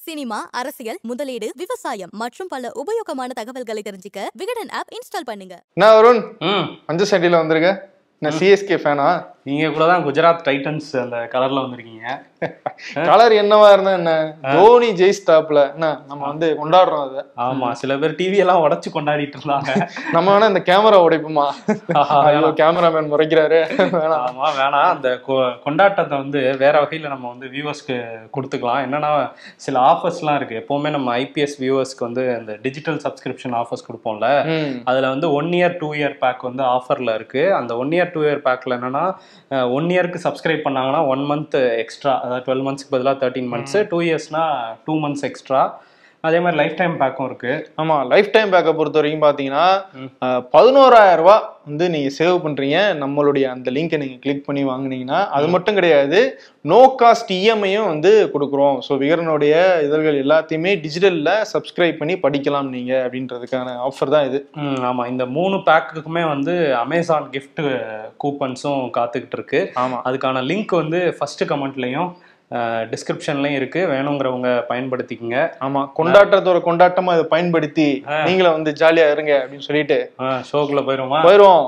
Cinema அரசியல் முதலீடு விவசாயம் மற்றும் பல உபயோகமான தகவல்களை தெரிஞ்சுக்க விகடன் ஆப் இன்ஸ்டால் பண்ணுங்க என்ன வருண் ம் மஞ்சள் சண்டில வந்திருக்க நான் சிஎஸ்கே ஃபேனா நீங்க கூட தான் குஜராத் டைட்டன்ஸ் அந்த கலர்ல வந்திருக்கீங்க கலர் என்னவா இருந்தா என்ன தோனி ஜெயிஸ்டாப்ல என்ன நம்ம வந்து கொண்டாடுறோம் அதை ஆமா சில பேர் டிவி எல்லாம் உடைச்சு கொண்டாடிட்டு இருந்தாங்க நம்ம வேணா இந்த கேமரா உடைப்போமா ஆஹா, ஐயோ கேமராமேன் முறைக்கிறாரு வேணாம் ஆமா வேணாம் அந்த கொ- கொண்டாட்டத்தை வந்து வேற வகையில நம்ம வந்து வியூவர்ஸ்க்கு கொடுத்துக்கலாம் என்னன்னா சில ஆஃபர்ஸ்லாம் இருக்கு எப்பவுமே நம்ம ஐபிஎஸ் வியூவர்ஸ்க்கு வந்து இந்த டிஜிட்டல் சப்ஸ்கிரிப்ஷன் ஆஃபர்ஸ் கொடுப்போம்ல ம். அதுல வந்து one year two year pack வந்து ஆஃபர்ல இருக்கு அந்த ஒன் இயர் டூ இயர் பேக்ல என்னன்னா ஒன் இயர்க்கு சப்ஸ்கிரைப் பண்ணாங்கன்னா ஒன் மந்த் எக்ஸ்ட்ரா அதாவது டுவெல் மந்த்ஸ்க்கு பதிலாக தேர்ட்டின் மந்த்ஸ் டூ இயர்ஸ்னா டூ மந்த்ஸ் எக்ஸ்ட்ரா அதே மாதிரி லைஃப் டைம் பேக்கும் இருக்கு ஆமா லைஃப் டைம் பேக்கை பொறுத்த வரைக்கும் பாத்தீங்கன்னா ம். அஹ், பதினோராயிரம் ரூபாய் வந்து நீங்க சேவ் பண்றீங்க நம்மளுடைய அந்த லிங்கை நீங்க கிளிக் பண்ணி வாங்குனீங்கன்னா அது மட்டும் கிடையாது நோ காஸ்ட் இஎம்ஐயும் வந்து கொடுக்குறோம் ஸோ விகரனுடைய இதழ்கள் எல்லாத்தையுமே டிஜிட்டல்ல சப்ஸ்கிரைப் பண்ணி படிக்கலாம் நீங்க அப்படின்றதுக்கான ஆஃபர் தான் இது ம், ஆமா இந்த மூணு பேக்குக்குமே வந்து அமேசான் gift கூப்பன்ஸும் காத்துக்கிட்டு இருக்கு ஆமா அதுக்கான லிங்க் வந்து ஃபர்ஸ்ட் கமெண்ட்லயும் டிஸ்கிரிப்ஷன்லயும் இருக்கு வேணுங்கிறவங்க பயன்படுத்திக்கங்க ஆமா கொண்டாட்டத்தோட கொண்டாட்டமா இதை பயன்படுத்தி நீங்களும் வந்து ஜாலியா இருங்க அப்படின்னு சொல்லிட்டு ஷோக்குள்ள போயிருவோமா போயிரும்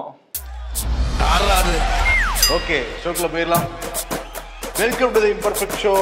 ஓகே ஷோக்குள்ள போயிடலாம் welcome to the imperfect show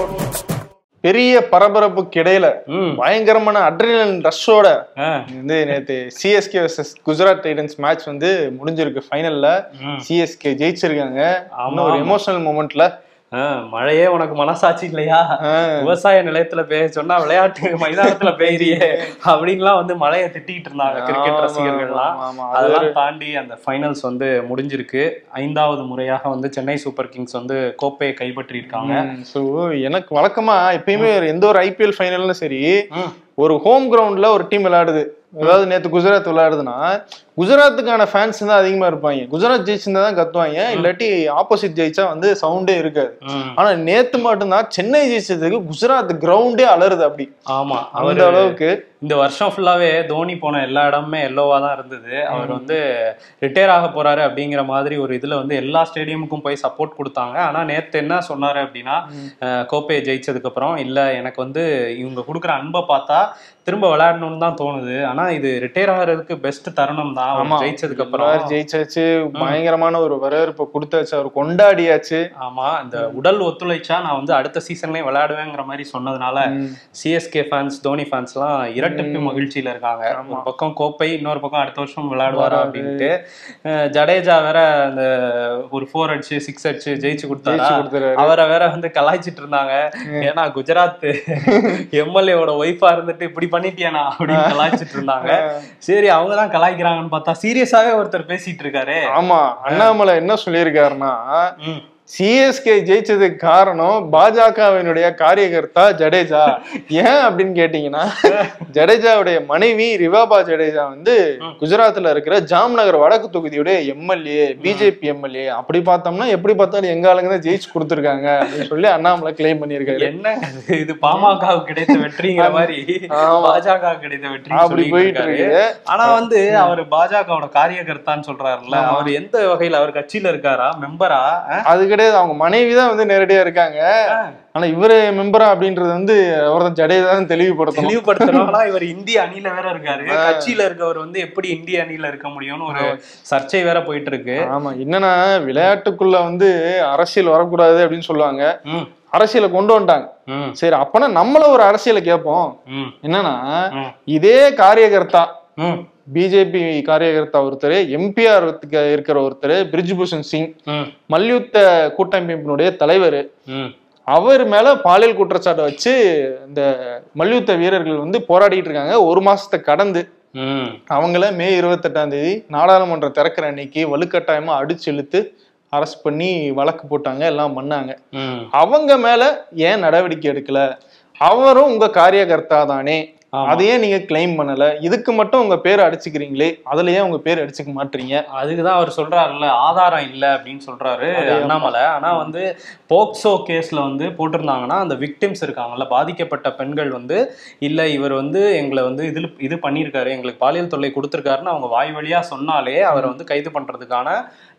பெரிய பரபரப்புக்கு இடையில ம் பயங்கரமான அட்ரினல் ரஷ்ஷோட ஆ, வந்து நேத்து CSK versus Gujarat Titans match வந்து முடிஞ்சிருக்கு ஃபைனல்ல ம். சிஎஸ்கே ஜெயிச்சிருக்காங்க ஆமா, இன்னும் ஒரு ஆமா. எமோஷனல் மூமெண்ட்ல ஆ, மழையே உனக்கு மனசாட்சி இல்லையா விவசாய நிலையத்துல பெய்ய சொன்னா விளையாட்டு மைதானத்துல பெய்யறியே அப்படின்லாம் வந்து மழையை திட்டிட்டு இருந்தாங்க கிரிக்கெட் ஆமா, ரசிகர்கள்லாம் ஆமா, ஆமா. அது அதெல்லாம் தாண்டி அந்த ஃபைனல்ஸ் வந்து முடிஞ்சிருக்கு ஐந்தாவது முறையாக வந்து சென்னை சூப்பர் கிங்ஸ் வந்து கோப்பையை கைப்பற்றி இருக்காங்க ஸோ எனக்கு வழக்கமா எப்பயுமே ஒரு எந்த ஒரு ஐபிஎல் ஃபைனல்லும் சரி ம். ஒரு ஹோம் கிரவுண்ட்ல ஒரு டீம் விளையாடுது அதாவது நேத்து குஜராத் விளையாடுதுன்னா குஜராத்துக்கான ஃபேன்ஸ் தான் அதிகமா இருப்பாங்க குஜராத் ஜெயிச்சிருந்தா தான் கத்துவாங்க இல்லாட்டி ஆப்போசிட் ஜெயிச்சா வந்து சவுண்டே இருக்காது ம். ஆனா நேத்து மட்டும்தான் சென்னை ஜெயிச்சதுக்கு குஜராத் கிரவுண்டே அலறுது அப்படி ஆமா அந்த அவரு அளவுக்கு இந்த வருஷம் ஃபுல்லாவே தோனி போன எல்லா இடமுமே எல்லோவா தான் இருந்தது அவர் வந்து ரிட்டையர் ஆக போறாரு அப்படிங்கிற மாதிரி ஒரு இதுல வந்து எல்லா ஸ்டேடியமுக்கும் போய் சப்போர்ட் கொடுத்தாங்க ஆனா நேத்து என்ன சொன்னாரு அப்படின்னா அஹ், கோப்பையை ஜெயிச்சதுக்கு அப்புறம் இல்ல எனக்கு வந்து இவங்க கொடுக்குற அன்பை பார்த்தா திரும்ப விளையாடணும்னு தான் தோணுது ஆனா இது ரிட்டையர் ஆகிறதுக்கு பெஸ்ட் தருணம் தான் அவர் ஆமா ஜெயிச்சதுக்கு அப்புறம் எல்லாரும் ஜெயிச்சாச்சு பயங்கரமான ஒரு வரவேற்பை கொடுத்தாச்சு அவர் கொண்டாடியாச்சு ஆமா இந்த உடல் ஒத்துழைச்சா நான் வந்து அடுத்த சீசன்லயும் விளையாடுவேங்கிற மாதிரி சொன்னதுனால சிஎஸ்கே ஃபேன்ஸ் தோனி ஃபேன்ஸ்லாம் இரட்டிப்பு மகிழ்ச்சியில இருக்காங்க ஒரு பக்கம் கோப்பை இன்னொரு பக்கம் அடுத்த வருஷம் விளையாடுவாரா அப்படின்ட்டு அஹ் ஜடேஜா வேற அந்த ஒரு ஃபோர் அடிச்சு சிக்ஸ் அடிச்சு ஜெயிச்சு கொடுத்தாரா ஜெயிச்சு கொடுத்துறாரு. அவரை வேற வந்து கலாய்ச்சிட்டு இருந்தாங்க ஏன்னா குஜராத் எம்எல்ஏவோட ஒய்ஃபா இருந்துட்டு இப்படி பண்ணிட்டியானா அப்படின்னு கலாய்ச்சிட்டு இருந்தாங்க சரி அவங்க தான் கலாய்க்கிறாங்கன்னு பார்த்தா சீரியஸாவே ஒருத்தர் பேசிட்டு இருக்காரு ஆமா அண்ணாமலை என்ன சொல்லியிருக்காருன்னா ம். சிஎஸ்கே ஜெயிச்சதுக்கு காரணம் பாஜகவினுடைய காரியகர்த்தா ஜடேஜா ஏன் அப்படின்னு கேட்டீங்கன்னா ஜடேஜாவுடைய மனைவி ரிவாபா ஜடேஜா வந்து குஜராத்ல இருக்கிற ஜாம்நகர் வடக்கு தொகுதியுடைய எம்எல்ஏ பிஜேபி எம்எல்ஏ அப்படி பார்த்தோம்னா எப்படி பார்த்தாலும் எங்க ஆளுங்க தான் ஜெயிச்சு கொடுத்துருக்காங்க அப்படின்னு சொல்லி அண்ணாமலை கிளைம் பண்ணியிருக்காரு என்ன இது? இது பாமகவுக்கு கிடைத்த வெற்றிங்கிற மாதிரி ஆமா. பாஜக கிடைத்த வெற்றி அப்படி போயிட்டு இருக்கு ஆனா வந்து அவர் பாஜகவோட காரியகர்த்தான்னு சொல்றாருல்ல அவர் எந்த வகையில அவர் கட்சியில இருக்காரா மெம்பரா அது கிடையாது அவங்க மனைவி தான் வந்து நேரடியா இருக்காங்க ஆனா இவரு மெம்பரா அப்படின்றது வந்து அவர் தான் ஜடேஜா தான் தெளிவுபடுத்தணும் தெளிவுபடுத்தணும்னா இவர் இந்திய அணியில வேற இருக்காரு கட்சியில இருக்கவர் வந்து எப்படி இந்திய அணியில இருக்க முடியும்னு ஒரு சர்ச்சை வேற போயிட்டு இருக்கு ஆமா என்னன்னா விளையாட்டுக்குள்ள வந்து அரசியல் வரக்கூடாது அப்படின்னு சொல்லுவாங்க ம், அரசியலை கொண்டு வந்துட்டாங்க ம், சரி அப்பனா நம்மளும் ஒரு அரசியலை கேட்போம் ம், என்னன்னா ம், இதே காரியகர்த்தா ம், பிஜேபி காரியகர்த்தா ஒருத்தர் எம்பிஆர் இருக்கிற ஒருத்தர் பிரிஜ்பூஷன் சிங் ம், மல்யுத்த கூட்டமைப்பினுடைய தலைவர் ம். அவர் மேல பாலியல் குற்றச்சாட்டை வச்சு இந்த மல்யுத்த வீரர்கள் வந்து போராடிட்டு இருக்காங்க ஒரு மாசத்தை கடந்து ம். அவங்கள மே இருபத்தெட்டாம் தேதி நாடாளுமன்றம் திறக்கிற அன்னைக்கு வலுக்கட்டாயமா அடிச்சு இழுத்து அரெஸ்ட் பண்ணி வழக்கு போட்டாங்க எல்லாம் பண்ணாங்க ம். அவங்க மேல ஏன் நடவடிக்கை எடுக்கல அவரும் உங்க காரியகர்த்தா தானே ஆமா. அதையே நீங்க கிளைம் பண்ணல இதுக்கு மட்டும் உங்க பேர் அடிச்சுக்கிறீங்களே அதுல ஏன் உங்க பேர் அடிச்சுக்க மாட்டீங்க அதுக்குதான் அவர் சொல்றாருல்ல ஆதாரம் இல்ல அப்படின்னு சொல்றாரு அண்ணாமலை ஆனா வந்து போக்சோ கேஸ்ல வந்து போட்டிருந்தாங்கன்னா அந்த விக்டிம்ஸ் இருக்காங்கல்ல பாதிக்கப்பட்ட பெண்கள் வந்து இல்ல இவர் வந்து எங்களை வந்து இதுல இது பண்ணியிருக்காரு எங்களுக்கு பாலியல் தொல்லை கொடுத்துருக்காருன்னு அவங்க வாய் வழியா சொன்னாலே அவரை வந்து கைது பண்றதுக்கான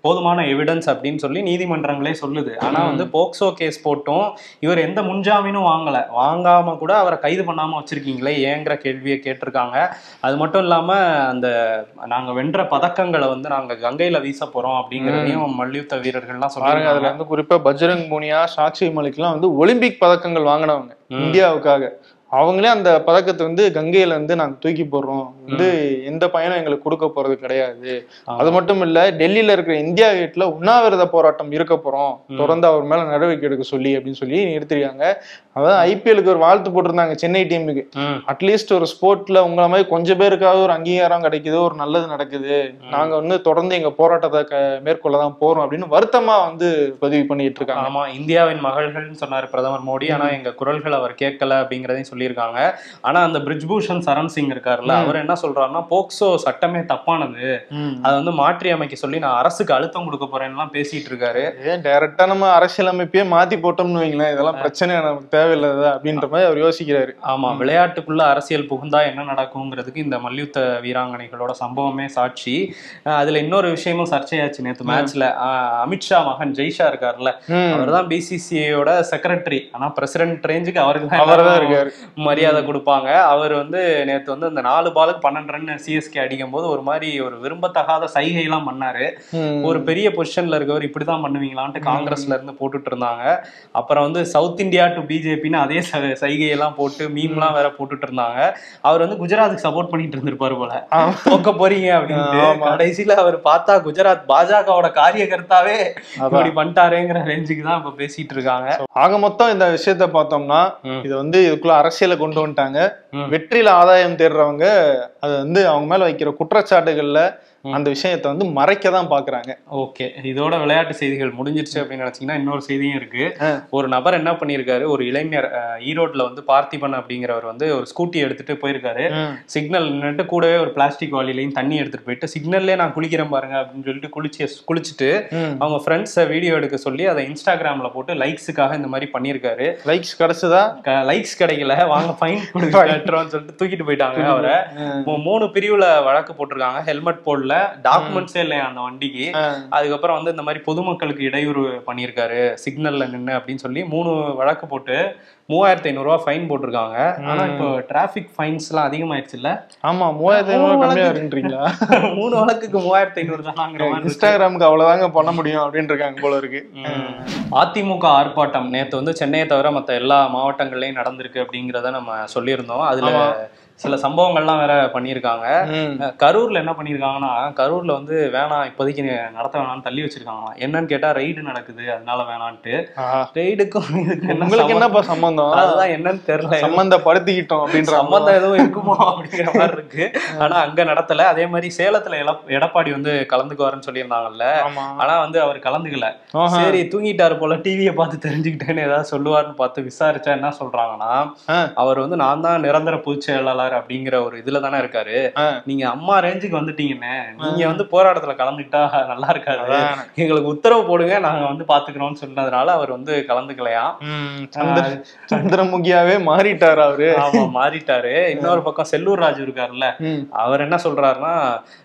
போதுமான எவிடன்ஸ் அப்படின்னு சொல்லி நீதிமன்றங்களே சொல்லுது ஆனா வந்து போக்சோ கேஸ் போட்டும் இவர் எந்த முன்ஜாமீனும் வாங்கல வாங்காம கூட அவரை கைது பண்ணாம வச்சிருக்கீங்களே ஏங்கிற கேள்வியை கேட்டிருக்காங்க அது மட்டும் இல்லாம அந்த நாங்க வென்ற பதக்கங்களை வந்து நாங்க கங்கையில வீச போறோம் அப்படிங்கிறதையும் மல்யுத்த வீரர்கள்லாம் பாருங்க அதுல சொல்றாங்க வந்து குறிப்பா பஜ்ரங் பூனியா சாக்ஷி மலிக்லாம் வந்து ஒலிம்பிக் பதக்கங்கள் வாங்கினவங்க இந்தியாவுக்காக அவங்களே அந்த பதக்கத்தை வந்து கங்கையில வந்து நாங்க தூக்கி போடுறோம் வந்து எந்த பயனும் எங்களுக்கு கொடுக்க போறது கிடையாது அது மட்டும் இல்ல டெல்லியில இருக்கிற இந்தியா கேட்ல உண்ணாவிரத போராட்டம் இருக்க போறோம் தொடர்ந்து அவர் மேல நடவடிக்கை எடுக்க சொல்லி அப்படின்னு சொல்லி நிறுத்திருக்காங்க அதாவது ஐபிஎலுக்கு ஒரு வாழ்த்து போட்டிருந்தாங்க சென்னை டீமுக்கு ம். அட்லீஸ்ட் ஒரு ஸ்போர்ட்ல உங்களை மாதிரி கொஞ்சம் பேருக்காவது ஒரு அங்கீகாரம் கிடைக்குது ஒரு நல்லது நடக்குது நாங்க வந்து தொடர்ந்து எங்க போராட்டத்தை க- மேற்கொள்ள தான் போறோம் அப்படின்னு வருத்தமா வந்து பதிவு பண்ணிட்டு இருக்காங்க ஆமா இந்தியாவின் மகள்கள்னு சொன்னாரு பிரதமர் மோடி ஆனா எங்க குரல்கள் அவர் கேட்கல அப்படிங்கறதையும் சொல்லியிருக்காங்க ஆனா அந்த பிரிஜ்பூஷன் சரண் சிங் இருக்காருல்ல அவர் என்ன சொல்றாருன்னா போக்சோ சட்டமே தப்பானது ம். அதை வந்து மாற்றி அமைக்க சொல்லி நான் அரசுக்கு அழுத்தம் கொடுக்க போறேன்லாம் பேசிட்டு இருக்காரு ஏன் டைரக்டா நம்ம அரசியலமைப்பே மாத்தி போட்டோம்னு வைங்களேன் இதெல்லாம் பிரச்சனை நமக்கு தேவையில்லாததா அப்படின்ற மாதிரி அவர் யோசிக்கிறாரு ஆமா விளையாட்டுக்குள்ள அரசியல் புகுந்தா என்ன நடக்குங்கிறதுக்கு இந்த மல்யுத்த வீராங்கனைகளோட சம்பவமே சாட்சி அஹ் அதுல இன்னொரு விஷயமும் சர்ச்சையாச்சு நேத்து மேட்ச்ல அமித்ஷா மகன் ஜெய்ஷா இருக்காருல்ல ம். அவர் தான் பிசிசிஐயோட செக்ரட்டரி ஆனா பிரசிடென்ட் ரேஞ்சுக்கு அவருக்கு அவர்தான் தான் இருக்காரு. மரியாதை கொடுப்பாங்க அவர் வந்து நேத்து வந்து இந்த நாலு பாலுக்கு பன்னெண்டு ரன் சிஎஸ்கே அடிக்கும் போது ஒரு மாதிரி ஒரு விரும்பத்தகாத சைகை எல்லாம் பண்ணாரு ம். ஒரு பெரிய பொசிஷன்ல இருக்கவர் இப்படிதான் பண்ணுவீங்களான்ட்டு காங்கிரஸ்ல இருந்து போட்டுட்டு இருந்தாங்க அப்புறம் வந்து சவுத் இந்தியா டு பிஜேபின்னு அதே ச- சைகையெல்லாம் போட்டு மீம்லாம் வேற போட்டுட்டு இருந்தாங்க அவர் வந்து குஜராத்துக்கு சப்போர்ட் பண்ணிட்டு இருந்திருப்பாரு போல தோக்க போறீங்க அப்படின்னு ஆமா. கடைசியில அவர் பார்த்தா குஜராத் பாஜகவோட காரியகர்த்தாவே இப்படி பண்ணிட்டாரேங்கிற ரேஞ்சுக்கு தான் இப்ப பேசிட்டு இருக்காங்க ஆக மொத்தம் இந்த விஷயத்த பார்த்தோம்னா ம். இது வந்து இதுக்குள்ள அரசியலை கொண்டு வந்துட்டாங்க ம். வெற்றியில ஆதாயம் தேடுறவங்க அது வந்து அவங்க மேல வைக்கிற குற்றச்சாட்டுகள்ல அந்த விஷயத்தை வந்து மறைக்க தான் பாக்குறாங்க ஓகே இதோட விளையாட்டு செய்திகள் முடிஞ்சிருச்சு அப்படின்னு நினைச்சீங்கன்னா இன்னொரு செய்தியும் இருக்கு ஆ. ஒரு நபர் என்ன பண்ணியிருக்காரு ஒரு இளைஞர் அஹ், ஈரோட்ல வந்து பார்த்திபன் அப்படிங்கிறவர் வந்து ஒரு ஸ்கூட்டி எடுத்துட்டு போயிருக்காரு சிக்னல் நின்னுட்டு கூடவே ஒரு பிளாஸ்டிக் வாளிலையும் தண்ணி எடுத்துட்டு போயிட்டு சிக்னல்லே நான் குளிக்கிறேன் பாருங்க அப்படின்னு சொல்லிட்டு குளிச்சு குளிச்சுட்டு ம். அவங்க ஃப்ரெண்ட்ஸை வீடியோ எடுக்க சொல்லி அதை இன்ஸ்டாகிராம்ல போட்டு லைக்ஸுக்காக இந்த மாதிரி பண்ணியிருக்காரு லைக்ஸ் கிடைச்சதா லைக்ஸ் கிடைக்கல வாங்க ஃபைன் கொடுக்குறோம்னு சொல்லிட்டு தூக்கிட்டு போயிட்டாங்க அவரை மூ- மூணு பிரிவுல வழக்கு போட்டிருக்காங்க ஹெல்மெட் போடல டாக்குமெண்ட்ஸே இல்லையா அந்த வண்டிக்கு ஆ. அதுக்கப்புறம் வந்து இந்த மாதிரி பொதுமக்களுக்கு இடையூறு பண்ணியிருக்காரு சிக்னல்ல நின்னு அப்படின்னு சொல்லி மூணு வழக்கு போட்டு மூவாயிரத்தி ஐநூறுரூவா ஃபைன் போட்டிருக்காங்க ஆனா இப்போ டிராஃபிக் ஃபைன்ஸ் எல்லாம் அதிகமாயிருச்சு இல்ல ஆமா மூவாயிரத்தி ஐநூறு கம்மியா இருக்குன்றீங்களா மூணு வழக்குக்கு மூவாயிரத்தி ஐநூறு தானாங்கிற மாதிரி இருக்கு. இன்ஸ்டாகிராமுக்கு அவ்வளவுதாங்க பண்ண முடியும் அப்படின்னு இருக்காங்க போல இருக்கு ம். அதிமுக ஆர்ப்பாட்டம் நேத்து வந்து சென்னையை தவிர மத்த எல்லா மாவட்டங்கள்லயும் நடந்திருக்கு அப்படிங்கிறத நம்ம சொல்லியிருந்தோம் அதுல ஆமா. சில சம்பவங்கள்லாம் வேற பண்ணியிருக்காங்க ம். அஹ் கரூர்ல என்ன பண்ணிருக்காங்கன்னா கரூர்ல வந்து வேணாம் இப்போதைக்கு நடத்த வேணாம்னு தள்ளி வச்சிருக்காங்களாம் என்னன்னு கேட்டா ரைடு நடக்குது அதனால வேணான்ட்டு ஆஹா. ரைடுக்கும் இதுக்கும் என்ன உங்களுக்கு சம்மந்தம்? என்னப்பா சம்பந்தம் அதுதான் என்னன்னு தெரியல சம்பந்தப்படுத்திக்கிட்டோம் அப்படின்ற சம்பந்தம் எதுவும் இருக்குமோ அப்படிங்கிற மாதிரி இருக்கு ஆனா அங்க நடத்தல அதே மாதிரி சேலத்துல எலப்- எடப்பாடி வந்து கலந்துக்குவாருன்னு சொல்லியிருந்தாங்கல்ல ஆமா ஆனா வந்து அவர் கலந்துக்கல ஆஹா. சரி தூங்கிட்டாரு போல டிவியை பார்த்து தெரிஞ்சுக்கிட்டேன்னு ஏதாவது சொல்லுவாருன்னு பார்த்து விசாரிச்சா என்ன சொல்றாங்கன்னா ஆ. அவர் வந்து நான் தான் நிரந்தர பொதுச் செயலாளர் அப்படிங்கிற ஒரு இதுல தானே இருக்காரு ஆ. நீங்க அம்மா ரேஞ்சுக்கு வந்துட்டீங்கன்னு நீங்க வந்து போராட்டத்துல கலந்துக்கிட்டா நல்லா இருக்காது அதான். எங்களுக்கு உத்தரவு போடுங்க நாங்க வந்து பாத்துக்கிறோம்னு சொன்னதுனால அவர் வந்து கலந்துக்கலையாம் ம், சந்திர சந்திரமுகியாவே மாறிட்டாரு அவரு ஆமா மாறிட்டாரு இன்னொரு பக்கம் செல்லூர் ராஜு இருக்காருல்ல ம். அவர் என்ன சொல்றாருன்னா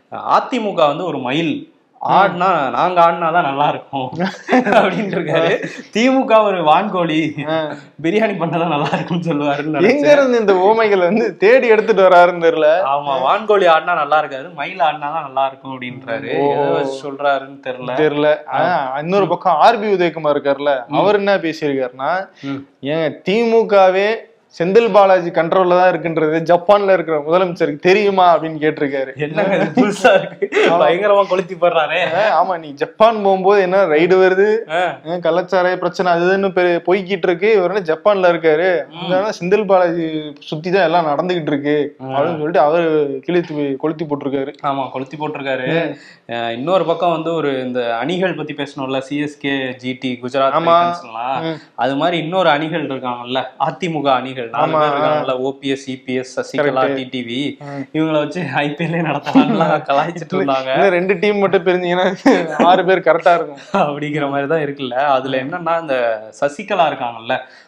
அதிமுக வந்து ஒரு மயில் ஆடினா நாங்க ஆடினாதான் நல்லா இருக்கும் அப்படின்னு இருக்காரு திமுக ஒரு வான்கோழி பிரியாணி பண்ணதான் நல்லா இருக்கும்னு சொல்லுவாருன்னு எங்க நினைச்சேன். இருந்து இந்த ஓமைகள் வந்து தேடி எடுத்துட்டு வராருன்னு தெரியல ஆமா வான்கோழி ஆடினா நல்லா இருக்காது மயில் ஆடினாதான் நல்லா இருக்கும் அப்படின்றாரு ஓ. எதை வச்சு சொல்றாருன்னு தெரியல தெரியல ஆனா, இன்னொரு பக்கம் ஆர்பி உதயகுமார் இருக்காருல்ல அவர் என்ன பேசியிருக்காருன்னா ம். ஏங்க திமுகவே செந்தில் பாலாஜி கண்ட்ரோல்ல தான் இருக்குன்றது ஜப்பான்ல இருக்கிற முதலமைச்சருக்கு தெரியுமா அப்படின்னு கேட்டிருக்காரு என்னங்க இது புதுசா இருக்கு பயங்கரமா கொளுத்தி போடுறாரே ஆஹ், ஆமா நீ ஜப்பான் போகும்போது என்ன ரைடு வருது ஆ. ஆஹ், கள்ளச்சாராய பிரச்சனை அது இதுன்னு பெரிய போய்கிட்டு இருக்கு இவர் என்ன ஜப்பான்ல இருக்காரு அங்க ஆனா செந்தில் பாலாஜி சுத்தி தான் எல்லாம் நடந்துகிட்டு இருக்கு அப்படின்னு சொல்லிட்டு அவர் கிழித்து போய் கொளுத்தி போட்டிருக்காரு ஆமா கொளுத்தி போட்டிருக்காரு அஹ் இன்னொரு பக்கம் வந்து ஒரு இந்த அணிகள் பத்தி பேசணும்ல சிஎஸ்கே ஜிடி குஜராத் ஆமா. டைட்டன்ஸ்லாம் ம். அது மாதிரி இன்னொரு அணிகள் இருக்காங்கல்ல அதிமுக அணிகள் நாலு ஆமா. பேர் இருக்காங்கல்ல OPS CPS Sasikala Correct. TTV ம். இவங்கள வச்சு ஐபிஎல்லே நடத்தலாம்லாம் கலாய்ச்சிட்டு இருந்தாங்க இன்னும் ரெண்டு டீம் மட்டும் பிரிஞ்சீங்கன்னா ஆறு பேர் கரெக்டா இருக்கும் அப்படிங்கிற மாதிரி தான் இருக்குல்ல அதுல என்னன்னா இந்த சசிகலா இருக்காங்கல்ல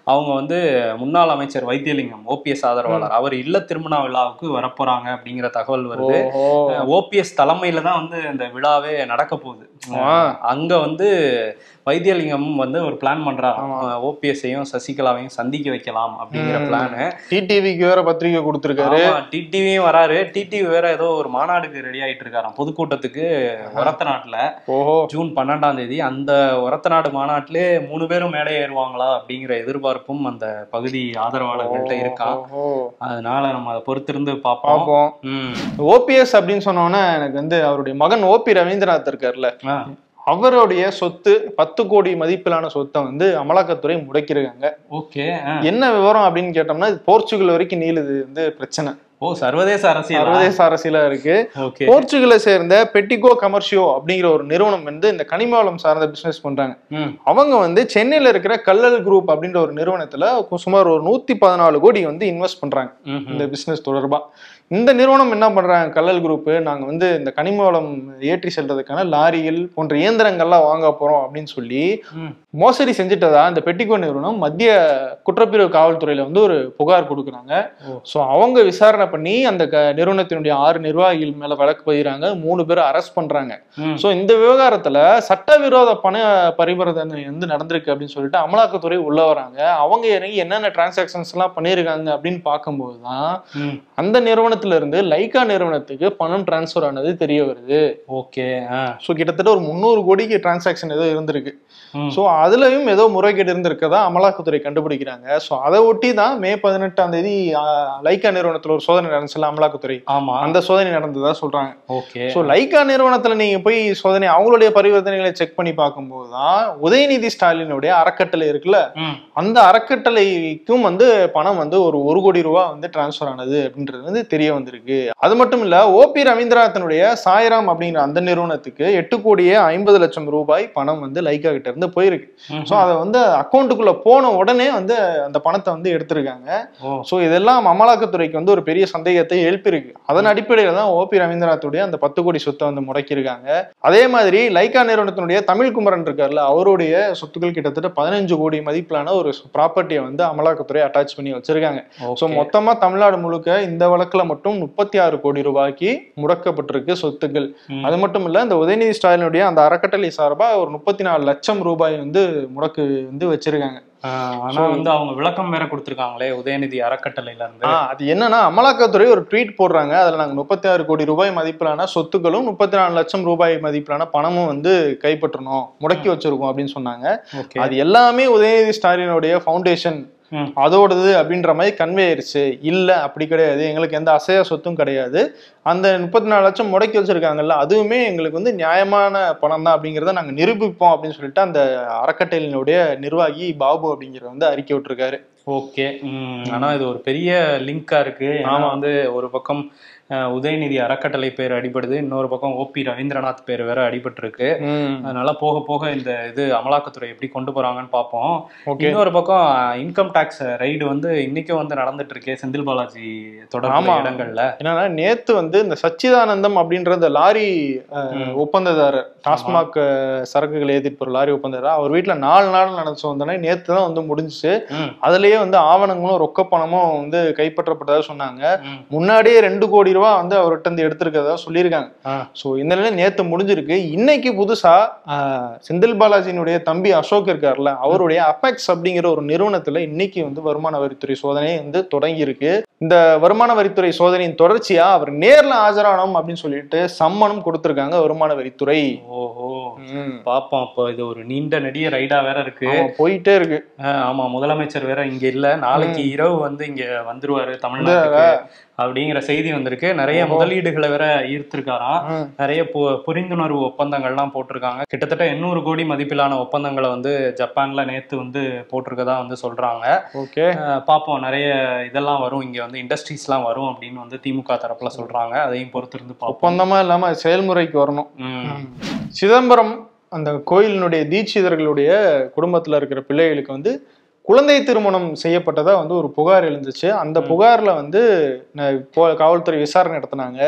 அவங்க வந்து முன்னாள் அமைச்சர் வைத்தியலிங்கம் ஓபிஎஸ் ஆதரவாளர் அவர் இல்ல திருமண விழாவுக்கு வரப்போறாங்க அப்படிங்கிற தகவல் வருது ஓஹோ ஓபிஎஸ் தலைமையில தான் வந்து இந்த விழாவே நடக்க போகுது ஆ. அங்க வந்து வைத்தியலிங்கம் வந்து ஒரு பிளான் பண்றாரு ஆமா. ஓபிஎஸ்ஸையும் சசிகலாவையும் சந்திக்க வைக்கலாம் அப்படிங்கிற ம். பிளானு டிடிவிக்கு வேற பத்திரிகை கொடுத்திருக்காரு டிடிவியும் வராரு டிடிவி வேற ஏதோ ஒரு மாநாடுக்கு ரெடி ஆயிட்டு இருக்காராம் பொதுக்கூட்டத்துக்கு ஒரத்த நாட்டுல ஓஹோ ஜூன் பன்னெண்டாம் தேதி அந்த ஒரத்த நாடு மாநாட்டிலே மூணு பேரும் மேடை ஏறுவாங்களா அப்படிங்கிற எதிர்பார்ப்பும் அந்த பகுதி ஆதரவாளர்கள்ட்ட இருக்கான் ஓஹோ. அதனால நம்ம அதை பொறுத்திருந்து பார்ப்போம் பார்ப்போம் ம் ஓபிஎஸ் அப்படின்னு சொன்னோன்னே எனக்கு வந்து அவருடைய மகன் ஓபி ரவீந்திரநாத் இருக்கார்ல ஆ, அவருடைய சொத்து பத்து கோடி மதிப்பிலான சொத்தை வந்து அமலாக்கத்துறை முடக்கிருக்காங்க ஓகே ஆ. என்ன விவரம் அப்படின்னு கேட்டோம்னா இது போர்ச்சுகல் வரைக்கும் நீளுது வந்து பிரச்சனை ஓ சர்வதேச அரசியல் சர்வதேச அரசியலா இருக்கு ஓகே போர்ச்சுகலை சேர்ந்த பெட்டிகோ கமர்ஷியோ அப்படிங்கிற ஒரு நிறுவனம் வந்து இந்த கனிம வளம் சார்ந்த பிசினஸ் பண்றாங்க ம் அவங்க வந்து சென்னையில இருக்கிற கல்லல் குரூப் அப்படின்ற ஒரு நிறுவனத்துல சுமார் ஒரு நூத்தி பதினாலு கோடி வந்து இன்வெஸ்ட் பண்றாங்க ம், இந்த பிசினஸ் தொடர்பா இந்த நிறுவனம் என்ன பண்றாங்க கல்லல் குரூப் நாங்க வந்து இந்த கனிம வளம் ஏற்றி செல்றதுக்கான லாரிகள் போன்ற இயந்திரங்கள்லாம் வாங்க போறோம் அப்படின்னு சொல்லி ம். மோசடி செஞ்சுட்டதா இந்த பெட்டிகோ நிறுவனம் மத்திய குற்றப்பிரிவு காவல்துறையில வந்து ஒரு புகார் கொடுக்குறாங்க ஓ. ஸோ அவங்க விசாரணை பண்ணி அந்த க- நிறுவனத்தினுடைய ஆறு நிர்வாகிகள் மேல வழக்கு பதிகிறாங்க மூணு பேரை அரெஸ்ட் பண்றாங்க ம். ஸோ இந்த விவகாரத்துல சட்டவிரோத பண பரிவர்த்தனை வந்து நடந்திருக்கு அப்படின்னு சொல்லிட்டு அமலாக்கத்துறை உள்ள வராங்க அவங்க இறங்கி என்னென்ன டிரான்சாக்ஷன்ஸ் எல்லாம் பண்ணியிருக்காங்க அப்படின்னு பார்க்கும்போது தான் ம். அந்த நிறுவனத்துல இருந்து லைகா நிறுவனத்துக்கு பணம் டிரான்ஸ்ஃபர் ஆனது தெரிய வருது ஓகே ஆ ஸோ கிட்டத்தட்ட ஒரு முந்நூறு கோடிக்கு டிரான்சாக்ஷன் ஏதோ இருந்திருக்கு ம். ஸோ அதுலயும் ஏதோ முறைகேடு இருந்திருக்கதா அமலாக்கத்துறை கண்டுபிடிக்கிறாங்க ஸோ அதை ஒட்டி தான் மே பதினெட்டாம் தேதி ஆ, லைகா நிறுவனத்துல ஒரு சோதனை நடந்துச்சுல அமலாக்கத்துறை ஆமா அந்த சோதனை நடந்ததா சொல்றாங்க ஓகே ஸோ லைகா நிறுவனத்துல நீங்க போய் சோதனை அவங்களுடைய பரிவர்த்தனைகளை செக் பண்ணி பார்க்கும்போது தான் உதயநிதி ஸ்டாலினுடைய அறக்கட்டளை இருக்குல்ல ம் அந்த அறக்கட்டளைக்கும் வந்து பணம் வந்து ஒரு ஒரு கோடி ரூபாய் வந்து டிரான்ஸ்ஃபர் ஆனது அப்படின்றது வந்து தெரிய வந்திருக்கு அது மட்டும் இல்ல ஓபி ரவீந்திரநாதனுடைய சாய்ராம் அப்படிங்கிற அந்த நிறுவனத்துக்கு எட்டு கோடியே ஐம்பது லட்சம் ரூபாய் பணம் வந்து லைகா கிட்ட இருந்து போயிருக்கு ம். ஸோ அதை வந்து அக்கௌண்ட்டுக்குள்ள போன உடனே வந்து அந்த பணத்தை வந்து எடுத்திருக்காங்க ஓ ஸோ இதெல்லாம் அமலாக்கத்துறைக்கு வந்து ஒரு பெரிய சந்தேகத்தை எழுப்பியிருக்கு அதன் அடிப்படையில தான் ஓபி ரவீந்திரநாத்துடைய அந்த பத்து கோடி சொத்தை வந்து முடக்கியிருக்காங்க அதே மாதிரி லைகா நிறுவனத்தினுடைய தமிழ் குமரன் இருக்கார்ல அவருடைய சொத்துக்கள் கிட்டத்தட்ட பதினஞ்சு கோடி மதிப்பிலான ஒரு ப்ராப்பர்ட்டியை வந்து அமலாக்கத்துறை அட்டாச் பண்ணி வச்சிருக்காங்க ஸோ ஓகே மொத்தமா தமிழ்நாடு முழுக்க இந்த வழக்குல மட்டும் முப்பத்தி ஆறு கோடி ரூபாய்க்கு முடக்கப்பட்டிருக்கு சொத்துக்கள் ம். அது மட்டும் இல்ல இந்த உதயநிதி ஸ்டாலினுடைய அந்த அறக்கட்டளை சார்பா ஒரு முப்பத்தி நாலு லட்சம் ரூபாய் வந்து முடக்கு வந்து வச்சிருக்காங்க ஆ, ஆனா வந்து அவங்க விளக்கம் வேற கொடுத்திருக்காங்களே உதயநிதி அறக்கட்டளையில இருந்து ஆ, அது என்னன்னா அமலாக்கத்துறை ஒரு ட்வீட் போடுறாங்க அதுல நாங்க முப்பத்தி ஆறு கோடி ரூபாய் மதிப்பிலான சொத்துக்களும் முப்பத்தி நாலு லட்சம் ரூபாய் மதிப்பிலான பணமும் வந்து கைப்பற்றணும் முடக்கி வச்சிருக்கோம் அப்படின்னு சொன்னாங்க ஓகே அது எல்லாமே உதயநிதி ஸ்டாலினுடைய ஃபவுண்டேஷன் ம். அதோடது அப்படின்ற மாதிரி கன்வே ஆயிருச்சு இல்ல அப்படி கிடையாது எங்களுக்கு எந்த அசையா சொத்தும் கிடையாது அந்த முப்பத்தி நாலு லட்சம் முடக்கி வச்சிருக்காங்கல்ல அதுவுமே எங்களுக்கு வந்து நியாயமான பணம் தான் அப்படிங்கிறத நாங்க நிரூபிப்போம் அப்படின்னு சொல்லிட்டு அந்த அறக்கட்டளையினுடைய நிர்வாகி பாபு அப்படிங்கிற வந்து அறிக்கை விட்டுருக்காரு ஓகே ம், ஆனா இது ஒரு பெரிய லிங்கா இருக்கு ஏன்னா ஆமா. வந்து ஒரு பக்கம் அஹ், உதயநிதி அறக்கட்டளை பேர் அடிபடுது இன்னொரு பக்கம் ஓபி ரவீந்திரநாத் பேர் வேற அடிபட்டிருக்கு அதனால போக போக இந்த இது அமலாக்கத்துறை எப்படி கொண்டு போறாங்கன்னு பார்ப்போம் ஓகே இன்னொரு பக்கம் இன்கம் டாக்ஸ் ரைடு வந்து இன்னைக்கும் வந்து நடந்துட்டு இருக்கே செந்தில் பாலாஜி தொடர்பு ஆமா. இடங்கள்ல என்னன்னா நேத்து வந்து இந்த சச்சிதானந்தம் அப்படின்ற இந்த லாரி அஹ், ம். ஒப்பந்ததாரர் டாஸ்மாக் அஹ், சரக்குகள் ஏத்திட்டு போற லாரி ஒப்பந்ததாரர் அவர் வீட்டுல நாலு நாள் நடந்து வந்தோடனே நேத்து தான் வந்து முடிஞ்சுச்சு ம், அதுலயே வந்து ஆவணங்களும் ரொக்க பணமும் வந்து கைப்பற்றப்பட்டதா சொன்னாங்க ம். முன்னாடியே ரெண்டு கோடி ரூபாய் வந்து அவர்கிட்ட இருந்து எடுத்திருக்கிறதா சொல்லியிருக்காங்க ஆ, சோ இந்த நிலையில நேத்து முடிஞ்சிருக்கு இன்னைக்கு புதுசா ஆஹ், செந்தில் பாலாஜியினுடைய தம்பி அசோக் இருக்கார்ல அவருடைய அபெக்ஸ் அப்படிங்கிற ஒரு நிறுவனத்துல இன்னைக்கு வந்து வருமான வரித்துறை சோதனை வந்து தொடங்கி இருக்கு இந்த வருமான வரித்துறை சோதனையின் தொடர்ச்சியா அவர் நேர்ல ஆஜரானோம் அப்படின்னு சொல்லிட்டு சம்மனும் கொடுத்திருக்காங்க வருமான வரித்துறை ஓஹோ ம். பாப்போம் அப்போ இது ஒரு நீண்ட நெடிய ரைடா வேற இருக்கு ஆமா, போயிட்டே இருக்கு ஆஹ் ஆமா முதலமைச்சர் வேற இங்க இல்ல நாளைக்கு இரவு வந்து இங்க வந்துருவாரு தமிழ்நாட்டுக்கு அப்படிங்கிற செய்தி வந்திருக்கு நிறைய ஓஹோ. முதலீடுகளை வேற ஈர்த்திருக்காராம் ம். நிறைய பு- புரிந்துணர்வு ஒப்பந்தங்கள்லாம் போட்டிருக்காங்க கிட்டத்தட்ட எண்ணூறு கோடி மதிப்பிலான ஒப்பந்தங்களை வந்து ஜப்பான்ல நேத்து வந்து போட்டிருக்கதா வந்து சொல்றாங்க ஓகே ஆஹ் பார்ப்போம் நிறைய இதெல்லாம் வரும் இங்க வந்து இண்டஸ்ட்ரீஸ்லாம் வரும் அப்படின்னு வந்து திமுக தரப்புல சொல்றாங்க அதையும் பொறுத்திருந்து பார்ப்போம் ஒப்பந்தமா இல்லாம அது செயல்முறைக்கு வரணும் ம். சிதம்பரம் அந்த கோயிலினுடைய தீட்சிதர்களுடைய குடும்பத்துல இருக்கிற பிள்ளைகளுக்கு வந்து குழந்தை திருமணம் செய்யப்பட்டதா வந்து ஒரு புகார் எழுந்துச்சு அந்த ம். புகார்ல வந்து ந- போ- காவல்துறை விசாரணை நடத்தினாங்க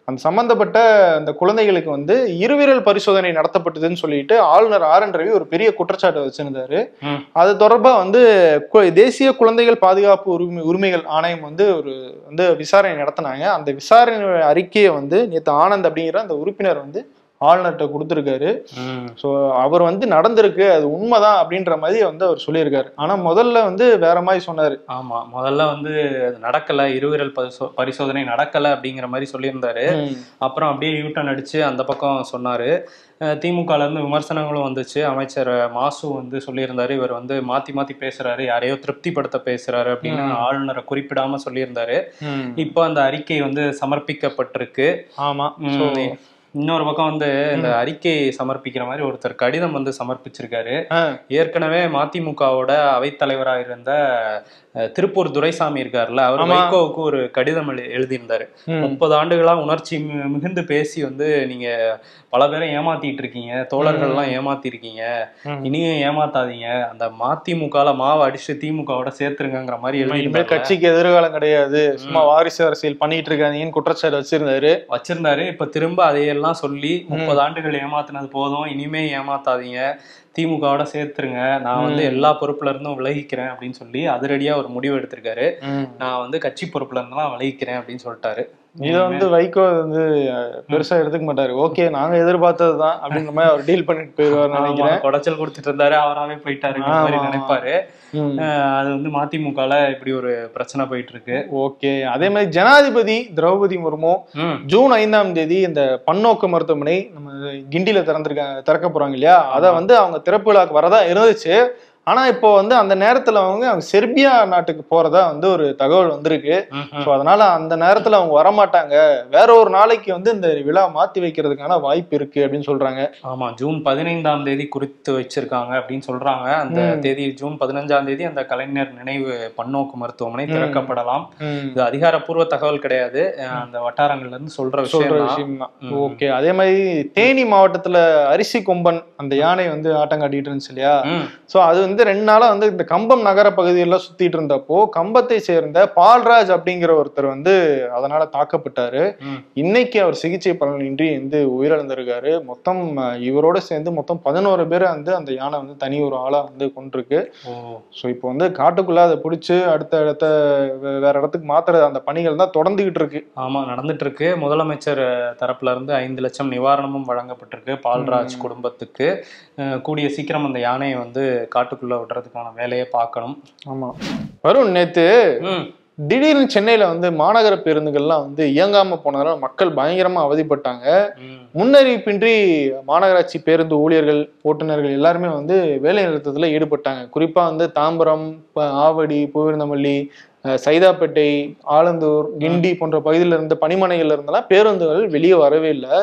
அந்த சம்பந்தப்பட்ட அந்த குழந்தைகளுக்கு வந்து இருவிரல் பரிசோதனை நடத்தப்பட்டதுன்னு சொல்லிட்டு ஆளுநர் ஆர் என் ரவி ஒரு பெரிய குற்றச்சாட்டு வச்சிருந்தாரு ம். அது தொடர்பா வந்து கு- தேசிய குழந்தைகள் பாதுகாப்பு உரிமை உரிமைகள் ஆணையம் வந்து ஒரு வந்து விசாரணை நடத்தினாங்க அந்த விசாரணை அறிக்கையை வந்து நேத்து ஆனந்த் அப்படிங்கிற அந்த உறுப்பினர் வந்து ஆளுநர்கிட்ட கொடுத்துருக்காரு ம். ஸோ அவர் வந்து நடந்திருக்கு அது உண்மைதான் அப்படின்ற மாதிரி வந்து அவர் சொல்லியிருக்காரு ஆனா முதல்ல வந்து வேற மாதிரி சொன்னாரு ஆமா முதல்ல வந்து அது நடக்கல இருவிரல் பரிசோ பரிசோதனை நடக்கல அப்படிங்கிற மாதிரி சொல்லியிருந்தாரு அப்புறம் அப்படியே யூட்டன் அடிச்சு அந்த பக்கம் சொன்னாரு அஹ் திமுகல இருந்து விமர்சனங்களும் வந்துச்சு அமைச்சர் மாசு வந்து சொல்லியிருந்தாரு இவர் வந்து மாத்தி மாத்தி பேசுறாரு யாரையோ திருப்திப்படுத்த பேசுறாரு அப்படின்னு ம். ஆளுநரை குறிப்பிடாம சொல்லியிருந்தாரு ம். இப்போ அந்த அறிக்கை வந்து சமர்ப்பிக்கப்பட்டிருக்கு ஆமா ம், So, இன்னொரு பக்கம் வந்து இந்த அறிக்கையை சமர்ப்பிக்கிற மாதிரி ஒருத்தர் கடிதம் வந்து சமர்ப்பிச்சிருக்காரு ஆ. ஏற்கனவே மதிமுகவோட அவைத்தலைவராக இருந்த அஹ், திருப்பூர் துரைசாமி இருக்காருல்ல அவர் ஆமா. வைகோவுக்கு ஒரு கடிதம் எழு- எழுதியிருந்தாரு ம். முப்பது ஆண்டுகளா உணர்ச்சி மி- மிகுந்து பேசி வந்து நீங்க பல பேரை ஏமாத்திட்டு இருக்கீங்க தோழர்கள்லாம் ஏமாத்தி இருக்கீங்க ம். இனியும் ஏமாத்தாதீங்க அந்த மதிமுகல மாவை அடிச்சு திமுகவோட சேர்த்துருங்கிற மாதிரி இனிமேல் எழுதி கட்சிக்கு எதிர்காலம் கிடையாது சும்மா வாரிசு அரசியல் பண்ணிட்டு இருக்காதீங்கன்னு குற்றச்சாட்டு வச்சிருந்தாரு வச்சிருந்தாரு இப்ப திரும்ப அதையெல்லாம் சொல்லி முப்பது ஆண்டுகள் ஏமாத்தினது போதும் இனிமே ஏமாத்தாதீங்க திமுகவோட சேர்த்துருங்க நான் வந்து எல்லா பொறுப்புல இருந்தும் விலகிக்கிறேன் அப்படின்னு சொல்லி அதிரடியா ஒரு முடிவு எடுத்திருக்காரு நான் வந்து கட்சி பொறுப்புல இருந்தெல்லாம் விலகிக்கிறேன் அப்படின்னு சொல்லிட்டாரு இதை வந்து வைகோ வந்து அஹ், பெருசா எடுத்துக்க மாட்டாரு ஓகே நாங்க எதிர்பார்த்ததுதான் அப்படின்ற மாதிரி அவர் டீல் பண்ணிட்டு போயிடுவார்னு ஆமா, நினைக்கிறேன் குடைச்சல் கொடுத்துட்டு இருந்தாரு அவராவே போயிட்டாரு மாதிரி ஆமா, ஆமா. நினைப்பாரு ம். அஹ் அது வந்து மதிமுகல இப்படி ஒரு பிரச்சனை போயிட்டு இருக்கு ஓகே அதே மாதிரி ஜனாதிபதி திரௌபதி முர்மு ம், ஜூன் ஐந்தாம் தேதி இந்த பன்னோக்கு மருத்துவமனை நம்ம கிண்டியில திறந்திருக்காங்க திறக்க போறாங்க இல்லையா அதை வந்து அவங்க திறப்பு விழாக்கு வரதா இருந்துச்சு ஆனா இப்போ வந்து அந்த நேரத்துல அவங்க அவங்க செர்பியா நாட்டுக்கு போறதா வந்து ஒரு தகவல் வந்திருக்கு ம், ம். ஸோ அதனால அந்த நேரத்துல அவங்க வரமாட்டாங்க வேற ஒரு நாளைக்கு வந்து இந்த விழா மாத்தி வைக்கிறதுக்கான வாய்ப்பு இருக்கு அப்படின்னு சொல்றாங்க ஆமா ஜூன் பதினைந்தாம் தேதி குறித்து வச்சிருக்காங்க அப்படின்னு சொல்றாங்க அந்த ம். தேதி ஜூன் பதினஞ்சாம் தேதி அந்த கலைஞர் நினைவு பன்னோக்கு மருத்துவமனை ம். திறக்கப்படலாம் ம். இது அதிகாரப்பூர்வ தகவல் கிடையாது அஹ் அந்த வட்டாரங்கள்ல இருந்து சொல்ற சொல்ற விஷயம் விஷயம் தான் ம். ஓகே அதே மாதிரி தேனி மாவட்டத்துல அரிசி கொம்பன் அந்த யானை வந்து ஆட்டம் காட்டிட்டு இருந்துச்சு இல்லையா சோ அது வந்து ரெண்டு நாளா வந்து இந்த கம்பம் நகர பகுதியெல்லாம் சுத்திட்டு இருந்தப்போ கம்பத்தை சேர்ந்த பால்ராஜ் அப்படிங்கிற ஒருத்தர் வந்து அதனால தாக்கப்பட்டாரு இன்னைக்கு அவர் சிகிச்சை பலனின்றி வந்து உயிரிழந்திருக்காரு மொத்தம் அஹ், இவரோட சேர்ந்து மொத்தம் பதினோரு பேர் வந்து அந்த யானை வந்து தனி ஒரு ஆளா வந்து கொண்டிருக்கு ஓ ஸோ இப்போ வந்து காட்டுக்குள்ள அதை பிடிச்சி அடுத்த இடத்த வே- வேற இடத்துக்கு மாத்துற அந்த பணிகள் தான் தொடர்ந்துகிட்டு இருக்கு ஆமா நடந்துட்டு இருக்கு முதலமைச்சர் அஹ், தரப்புல இருந்து ஐந்து லட்சம் நிவாரணமும் வழங்கப்பட்டிருக்கு பால்ராஜ் குடும்பத்துக்கு அஹ், கூடிய சீக்கிரம் அந்த யானையை வந்து காட்டுக்குள்ள விடுறதுக்கான வேலையை பார்க்கணும் ஆமா வருண் நேத்து ம், திடீர்னு சென்னையில வந்து மாநகர பேருந்துகள்லாம் வந்து இயங்காம போனதால மக்கள் பயங்கரமா அவதிப்பட்டாங்க ம். முன்னறிவிப்பின்றி மாநகராட்சி பேருந்து ஊழியர்கள் ஓட்டுநர்கள் எல்லாருமே வந்து வேலை நிறுத்தத்துல ஈடுபட்டாங்க குறிப்பா வந்து தாம்பரம் ப- ஆவடி பூவிருந்தமல்லி அஹ், சைதாப்பேட்டை ஆலந்தூர் கிண்டி போன்ற பகுதியில இருந்த பணிமனைகள்ல இருந்தெல்லாம் பேருந்துகள் வெளியே வரவே இல்லை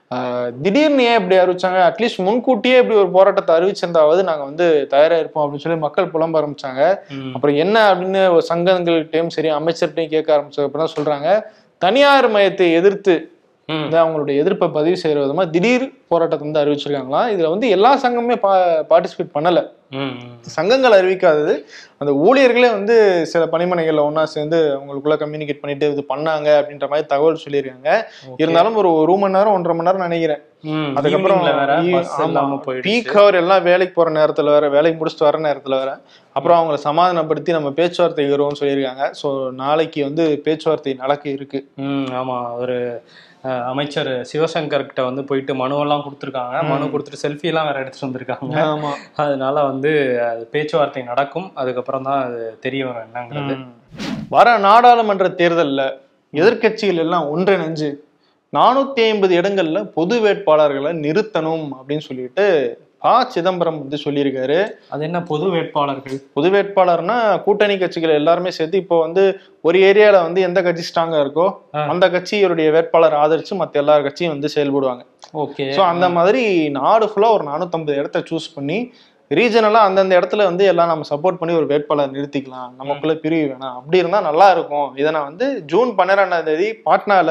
திடீர்னு ஏன் இப்படி அறிவிச்சாங்க அட்லீஸ்ட் முன்கூட்டியே இப்படி ஒரு போராட்டத்தை அறிவிச்சிருந்தாவது நாங்க வந்து தயாரா இருப்போம் அப்படின்னு சொல்லி மக்கள் புலம்ப ஆரம்பிச்சாங்க ம். அப்புறம் என்ன அப்படின்னு ஒரு சங்கங்கள்கிட்டயும் சரி அமைச்சர்கிட்டையும் கேட்க ஆரம்பிச்சது அப்புறம் சொல்றாங்க தனியார் மயத்தை எதிர்த்து ம். வந்து அவங்களுடைய எதிர்ப்பை பதிவு செய்யற விதமா திடீர் போராட்டத்தை வந்து அறிவிச்சிருக்காங்களாம் இதுல வந்து எல்லா சங்கமுமே பா பார்ட்டிசிபேட் பண்ணல ம், ம். சங்கங்கள் அறிவிக்காதது அந்த ஊழியர்களே வந்து சில பணிமனைகள்ல ஒண்ணா சேர்ந்து அவங்களுக்குள்ள கம்யூனிகேட் பண்ணிட்டு இது பண்ணாங்க அப்படின்ற மாதிரி தகவல் சொல்லியிருக்காங்க இருந்தாலும் ஒரு ஒரு மணி நேரம் ஒன்றரை மணி நேரம் நினைக்கிறேன் ம், அதுக்கப்புறம் eveningல வேற ஈ- bus ஆமா, இல்லாம போயிடுச்சு. பீக் ஹவர் எல்லாம் வேலைக்கு போற நேரத்துல வேற வேலைக்கு முடிச்சுட்டு வர நேரத்துல வேற அப்புறம் அவங்கள சமாதானப்படுத்தி நம்ம பேச்சுவார்த்தை வருவோம்னு சொல்லியிருக்காங்க ஸோ நாளைக்கு வந்து பேச்சுவார்த்தை நடக்க இருக்கு ம் ஆமா ஒரு அஹ், அமைச்சர் சிவசங்கர் கிட்ட வந்து போயிட்டு மனுவெல்லாம் கொடுத்துருக்காங்க மனு கொடுத்துட்டு செல்ஃபி எல்லாம் வேற எடுத்துட்டு வந்திருக்காங்க ஆமா அதனால வந்து அது பேச்சுவார்த்தை நடக்கும் அதுக்கப்புறம் தான் அது தெரிய வரும் என்னங்கிறது வர நாடாளுமன்ற தேர்தல்ல எதிர்க்கட்சிகள் எல்லாம் ஒன்றிணைஞ்சு நானூத்தி ஐம்பது இடங்கள்ல பொது வேட்பாளர்களை நிறுத்தணும் அப்படின்னு சொல்லிட்டு ப சிதம்பரம் வந்து சொல்லியிருக்காரு அது என்ன பொது வேட்பாளர்கள் பொது வேட்பாளர்னா கூட்டணி கட்சிகள் எல்லாருமே சேர்த்து இப்போ வந்து ஒரு ஏரியால வந்து எந்த கட்சி ஸ்ட்ராங்கா இருக்கோ ஆ. அந்த கட்சியோடைய வேட்பாளர் ஆதரிச்சு மத்த எல்லா கட்சியும் வந்து செயல்படுவாங்க ஓகே ஸோ அந்த மாதிரி நாடு ஃபுல்லா ஒரு நானூத்தம்பது இடத்த சூஸ் பண்ணி ரீஜனலா அந்தந்த இடத்துல வந்து எல்லாம் நம்ம சப்போர்ட் பண்ணி ஒரு வேட்பாளர் நிறுத்திக்கலாம் நமக்குள்ள பிரிவு வேணாம் அப்படி இருந்தா நல்லா இருக்கும் இதை நான் வந்து ஜூன் பன்னிரெண்டாம் தேதி பாட்னால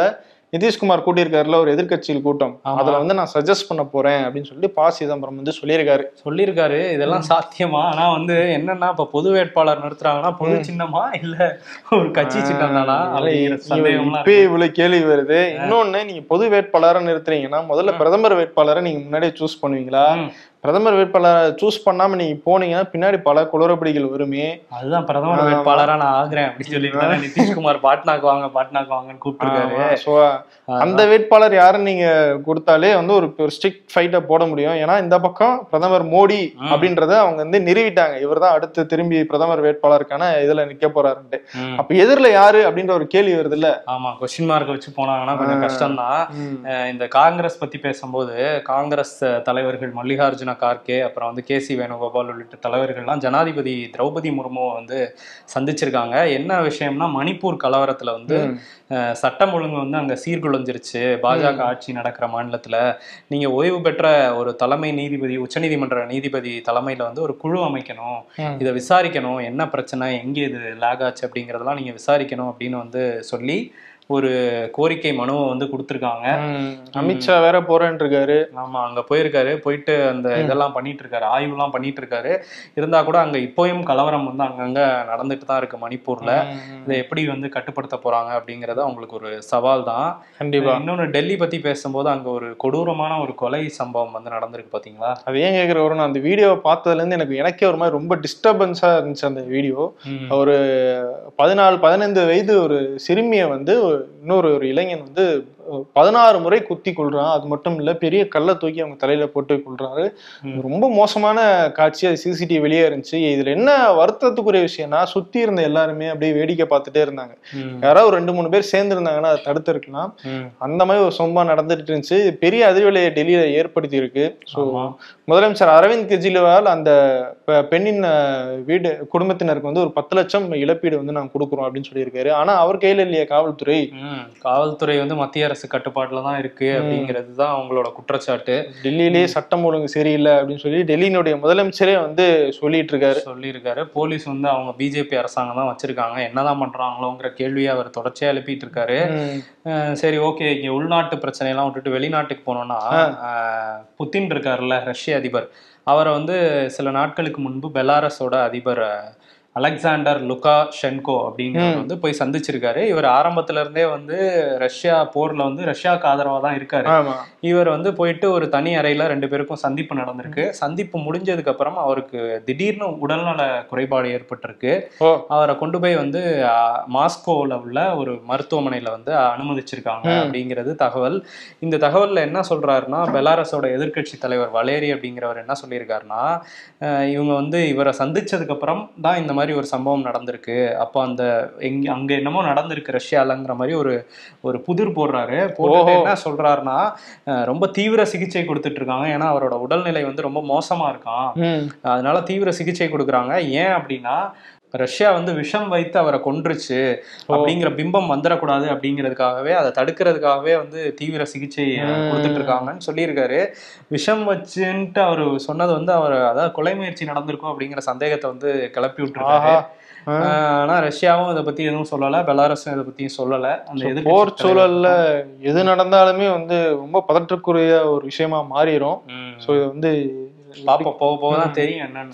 நிதிஷ்குமார் கூட்டியிருக்காருல ஒரு எதிர்க்கட்சியில் கூட்டம் ஆமா. அதுல வந்து நான் சஜஸ்ட் பண்ண போறேன் அப்படின்னு சொல்லிட்டு ப சிதம்பரம் வந்து சொல்லியிருக்காரு சொல்லியிருக்காரு இதெல்லாம் சாத்தியமா ஆனா வந்து என்னன்னா இப்ப பொது வேட்பாளர் நிறுத்துறாங்கன்னா பொது சின்னமா இல்ல ஒரு கட்சி சின்னம் தானா அப்படிங்கிற சந்தேகம்லாம் இப்பயே இவ்வளவு கேள்வி வருது இன்னொன்னு நீங்க பொது வேட்பாளரை நிறுத்துறீங்கன்னா முதல்ல பிரதமர் வேட்பாளரை நீங்க முன்னாடியே சூஸ் பண்ணுவீங்களா ம். பிரதமர் வேட்பாளரை சூஸ் பண்ணாம நீங்க போனீங்கன்னா பின்னாடி பல குளறுபடிகள் வருமே அதுதான் பிரதமர் வேட்பாளரா நான் ஆகுறேன் அப்படின்னு சொல்லிட்டு நிதிஷ்குமார் பாட்னாக்கு வாங்க பாட்னாக்கு வாங்கன்னு கூப்பிட்டுருக்காரு So, அந்த வேட்பாளர் யாருன்னு நீங்க கொடுத்தாலே வந்து ஒரு ஒரு ஸ்ட்ரிக்ட் ஃபைட்டை போட முடியும் ஏன்னா இந்த பக்கம் பிரதமர் மோடி அப்படின்றத அவங்க வந்து நிறுவிட்டாங்க இவர்தான் அடுத்து திரும்பி பிரதமர் வேட்பாளருக்கான இதுல நிக்க போறாருன்ட்டு ம். அப்ப எதிரில யாரு அப்படின்ற ஒரு கேள்வி வருது இல்ல ஆமா கொஸ்டின் மார்க் வச்சு போனாங்கன்னா கொஞ்சம் கஷ்டம்தான் அஹ் இந்த காங்கிரஸ் பத்தி பேசும்போது காங்கிரஸ் அஹ், தலைவர்கள் மல்லிகார்ஜுன கார்கே அப்புறம் வந்து கே சி வேணுகோபால் உள்ளிட்ட தலைவர்கள்லாம் ஜனாதிபதி திரௌபதி முர்முவை வந்து சந்திச்சிருக்காங்க என்ன விஷயம்னா மணிப்பூர் கலவரத்துல வந்து அஹ், சட்டம் ஒழுங்கு வந்து அங்க சீர்குலைஞ்சிருச்சு பாஜக ஆட்சி நடக்கிற மாநிலத்துல நீங்க ஓய்வு பெற்ற ஒரு தலைமை நீதிபதி உச்சநீதிமன்ற நீதிபதி தலைமையில வந்து ஒரு குழு அமைக்கணும் ம். இதை விசாரிக்கணும் என்ன பிரச்சனை எங்கே இது லேக் ஆச்சு அப்படிங்கறதெல்லாம் நீங்க விசாரிக்கணும் அப்படின்னு வந்து சொல்லி ஒரு கோரிக்கை மனுவை வந்து கொடுத்துருக்காங்க ம். அமித்ஷா வேற போறேன்னு இருக்காரு ஆமா அங்க போயிருக்காரு போயிட்டு அந்த இதெல்லாம் பண்ணிட்டு இருக்காரு ஆய்வுலாம் பண்ணிட்டு இருக்காரு இருந்தா கூட அங்க இப்போயும் கலவரம் வந்து அங்கங்க நடந்துட்டு தான் இருக்கு மணிப்பூர்ல இதை எப்படி வந்து கட்டுப்படுத்த போறாங்க அப்படிங்கறது அவங்களுக்கு ஒரு சவால் தான் கண்டிப்பா இன்னொன்னு டெல்லி பத்தி பேசும்போது அங்க ஒரு கொடூரமான ஒரு கொலை சம்பவம் வந்து நடந்திருக்கு பாத்தீங்களா அது ஏன் கேக்குற ஒரு நான் அந்த வீடியோவை பார்த்ததுல இருந்து எனக்கு எனக்கே ஒரு மாதிரி ரொம்ப டிஸ்டர்பன்ஸா இருந்துச்சு அந்த வீடியோ ஒரு பதினாலு பதினைந்து வயது ஒரு சிறுமியை வந்து இன்னொரு ஒரு இளைஞன் வந்து பதினாறு முறை குத்தி கொள்றான் அது மட்டும் இல்ல பெரிய கல்லை தூக்கி அவங்க தலையில போட்டு கொள்றாரு ம். ரொம்ப மோசமான காட்சி அது சிசிடிவி வெளியே இருந்துச்சு இதுல என்ன வருத்தத்துக்குரிய விஷயம்னா சுத்தி இருந்த எல்லாருமே அப்படியே வேடிக்கை பார்த்துட்டே இருந்தாங்க ம். யாராவது ஒரு ரெண்டு மூணு பேர் சேர்ந்து இருந்தாங்கன்னா அதை தடுத்து இருக்கலாம் ம். அந்த மாதிரி ஒரு சம்பவம் நடந்துட்டு இருந்துச்சு பெரிய அதிர்வலையை டெல்லியில ஏற்படுத்தி இருக்கு ஸோ ஆமா. முதலமைச்சர் அரவிந்த் கெஜ்ரிவால் அந்த பெ- பெண்ணின் அஹ், வீடு குடும்பத்தினருக்கு வந்து ஒரு பத்து லட்சம் இழப்பீடு வந்து நாங்க கொடுக்குறோம் அப்படின்னு சொல்லியிருக்காரு ஆனா அவர் கையில இல்லையா காவல்துறை ம். காவல்துறை வந்து மத்திய அரசு கட்டுப்பாட்டுல தான் இருக்கு அப்படிங்கிறது தான் அவங்களோட குற்றச்சாட்டு டெல்லியிலேயே சட்டம் ஒழுங்கு சரியில்லை அப்படின்னு சொல்லி டெல்லியினுடைய முதலமைச்சரே வந்து சொல்லிட்டு இருக்காரு சொல்லியிருக்காரு போலீஸ் வந்து அவங்க பிஜேபி அரசாங்கம் தான் வச்சிருக்காங்க என்னதான் பண்றாங்களோங்கிற கேள்வியை அவர் தொடர்ச்சியா எழுப்பிட்டு இருக்காரு ம். அஹ் சரி ஓகே இங்க உள்நாட்டு பிரச்சனையெல்லாம் விட்டுட்டு வெளிநாட்டுக்கு போனோம்னா அஹ், புத்தின் இருக்காருல்ல ரஷ்ய அதிபர் அவரை வந்து சில நாட்களுக்கு முன்பு பெலாரஸோட அதிபர் அஹ், அலெக்சாண்டர் லுகா ஷென்கோ அப்படிங்கிறவர் வந்து போய் சந்திச்சிருக்காரு இவர் ஆரம்பத்துல இருந்தே வந்து ரஷ்யா போர்ல வந்து ரஷ்யாவுக்கு ஆதரவா தான் இருக்காரு ஆமா இவர் வந்து போயிட்டு ஒரு தனி அறையில ரெண்டு பேருக்கும் சந்திப்பு நடந்திருக்கு சந்திப்பு முடிஞ்சதுக்கு அப்புறம் அவருக்கு திடீர்னு உடல்நல குறைபாடு ஏற்பட்டிருக்கு ஓ அவரை கொண்டு போய் வந்து அஹ், மாஸ்கோவில் உள்ள ஒரு மருத்துவமனையில வந்து அனுமதிச்சிருக்காங்க அப்படிங்கிறது தகவல் இந்த தகவல்ல என்ன சொல்றாருன்னா பெலாரஸோட எதிர்க்கட்சி தலைவர் வலேரி அப்படிங்கிறவர் என்ன சொல்லியிருக்காருன்னா அஹ், இவங்க வந்து இவரை சந்திச்சதுக்கு அப்புறம் தான் இந்த மாதிரி ஒரு சம்பவம் நடந்திருக்கு அப்போ அந்த எங்க அங்க என்னமோ நடந்திருக்கு ரஷ்யாலங்கிற மாதிரி ஒரு ஒரு புதிர் போடுறாரு போட்டுட்டு ஓஹோ. என்ன சொல்றாருன்னா அஹ், ரொம்ப தீவிர சிகிச்சை கொடுத்துட்டு இருக்காங்க ஏன்னா அவரோட உடல்நிலை வந்து ரொம்ப மோசமா இருக்கான் ம் அதனால தீவிர சிகிச்சை கொடுக்குறாங்க ஏன் அப்படின்னா ரஷ்யா வந்து விஷம் வைத்து அவரை கொன்றுச்சு அப்படிங்கிற பிம்பம் வந்துடக்கூடாது அப்படிங்கிறதுக்காகவே அதை தடுக்கிறதுக்காகவே வந்து தீவிர சிகிச்சை அஹ், கொடுத்துட்டு இருக்காங்கன்னு சொல்லியிருக்காரு விஷம் வச்சுன்ட்டு அவர் சொன்னது வந்து அவர் அதாவது கொலை முயற்சி நடந்திருக்கும் அப்படிங்கிற சந்தேகத்தை வந்து கிளப்பி விட்டுருக்காரு ஆஹா ஆ. அஹ், ஆனா ரஷ்யாவும் இதை பத்தி எதுவும் சொல்லல பெலாரஸும் இதை பத்தியும் சொல்லல அந்த எதிர்க்கட்சி போர் தலைவர் சூழல்ல எது நடந்தாலுமே வந்து ரொம்ப பதற்றக்குரிய ஒரு விஷயமா மாறிடும் ம். ஸோ இது வந்து பாப்போம் போக போக தான் தெரியும் என்னன்னு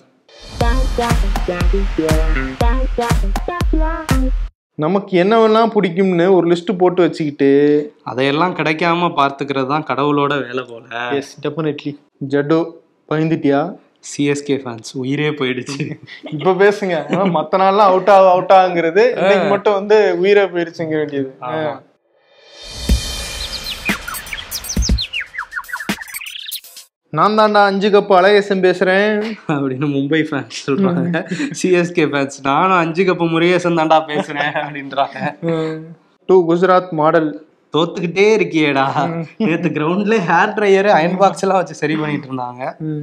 நமக்கு என்னவெல்லாம் பிடிக்கும்னு ஒரு லிஸ்ட் போட்டு வச்சுக்கிட்டு அதையெல்லாம் கிடைக்காம பார்த்துக்கிறது தான் கடவுளோட வேலை போல எஸ் டெஃபினெட்லி ஜட்டு பயந்துட்டியா சிஎஸ்கே ஃபேன்ஸ் உயிரே போயிடுச்சு இப்ப பேசுங்க ஆனா மத்த நாள்லாம் அவுட் ஆக அவுட் ஆகுங்கிறது இன்னைக்கு மட்டும் வந்து உயிரை போயிருச்சுங்க வேண்டியது ஆமா. நான் தான்டா அஞ்சு கப்பு அழகேசன் பேசுறேன் அப்படின்னு மும்பை ஃபேன்ஸ் சொல்றாங்க சிஎஸ்கே ஃபேன்ஸ் நானும் அஞ்சு கப்பு முருகேசன் தான்டா பேசுறேன் அப்படின்றாங்க டூ குஜராத் மாடல் தோத்துக்கிட்டே இருக்கியேடா நேத்து கிரவுண்ட்ல ஹேர் ட்ரையர் அயன் பாக்ஸ் எல்லாம் வச்சு சரி பண்ணிட்டு இருந்தாங்க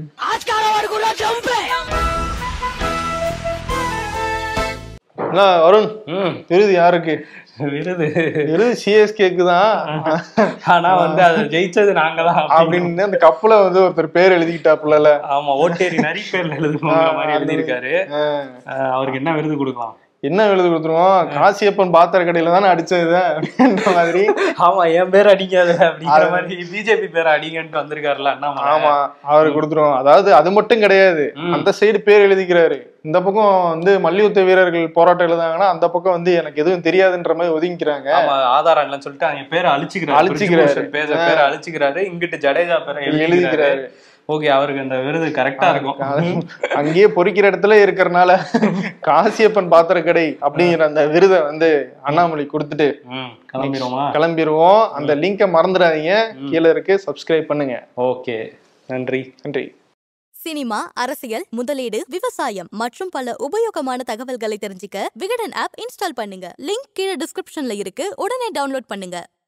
அருண் ம் விருது யாருக்கு விருது விருது சிஎஸ்கேக்கு தான் ஆனா வந்து அதை ஜெயிச்சது நாங்க தான் அப்படின்னு அந்த கப்புல வந்து ஒருத்தர் பேர் எழுதிக்கிட்டாப்புல ஆமா ஓட்டேரி நரி பேர்ல எழுதுங்கிற மாதிரி எழுதியிருக்காரு அஹ் அவருக்கு என்ன விருது கொடுக்கலாம் என்ன எழுதி கொடுத்துருவோம் காசியப்பன் பாத்திர கடையில தானே அடிச்சது அப்படின்ற மாதிரி ஆமா என் பேர் அடிக்காத அப்படிங்கிற மாதிரி பிஜேபி பேர் அடிங்கன்ட்டு வந்திருக்காருல்ல அண்ணாமலை ஆமா அவரு கொடுத்துருவோம் அதாவது அது மட்டும் கிடையாது ம். அந்த சைடு பேர் எழுதிக்கிறாரு இந்த பக்கம் வந்து மல்யுத்த வீரர்கள் போராட்டம் எழுதாங்கன்னா அந்த பக்கம் வந்து எனக்கு எதுவும் தெரியாதுன்ற மாதிரி ஒதுங்கிக்கிறாங்க ஆமா ஆதாரம் இல்லைன்னு சொல்லிட்டு அவங்க பேரை அழிச்சுக்கிறாரு அழிச்சுக்கிறாரு. பிரிஜ்பூஷன் பேரை பேரை அழிச்சுக்கிறாரு இங்கிட்டு ஜடேஜா பேரை எழுதிக்கிறாரு எழுதிக்கிறாரு ஓகே அவருக்கு அந்த விருது கரெக்டா இருக்கும் அங்கேயே பொறிக்கிற இடத்துல இருக்கறனால காசியப்பன் பாத்திர கடை அப்படிங்கிற அந்த விருதை வந்து அண்ணாமலை கொடுத்துட்டு ம், கிளம்பிடுவோமா கிளம்பிடுவோம் அந்த லிங்கை மறந்துடாதீங்க கீழே இருக்கு சப்ஸ்கிரைப் பண்ணுங்க ஓகே நன்றி நன்றி சினிமா அரசியல் முதலீடு விவசாயம் மற்றும் பல உபயோகமான தகவல்களை தெரிஞ்சுக்க விகடன் ஆப் இன்ஸ்டால் பண்ணுங்க லிங்க் கீழே டிஸ்கிரிப்ஷன்ல இருக்கு உடனே டவுன்லோட் பண்ணுங்க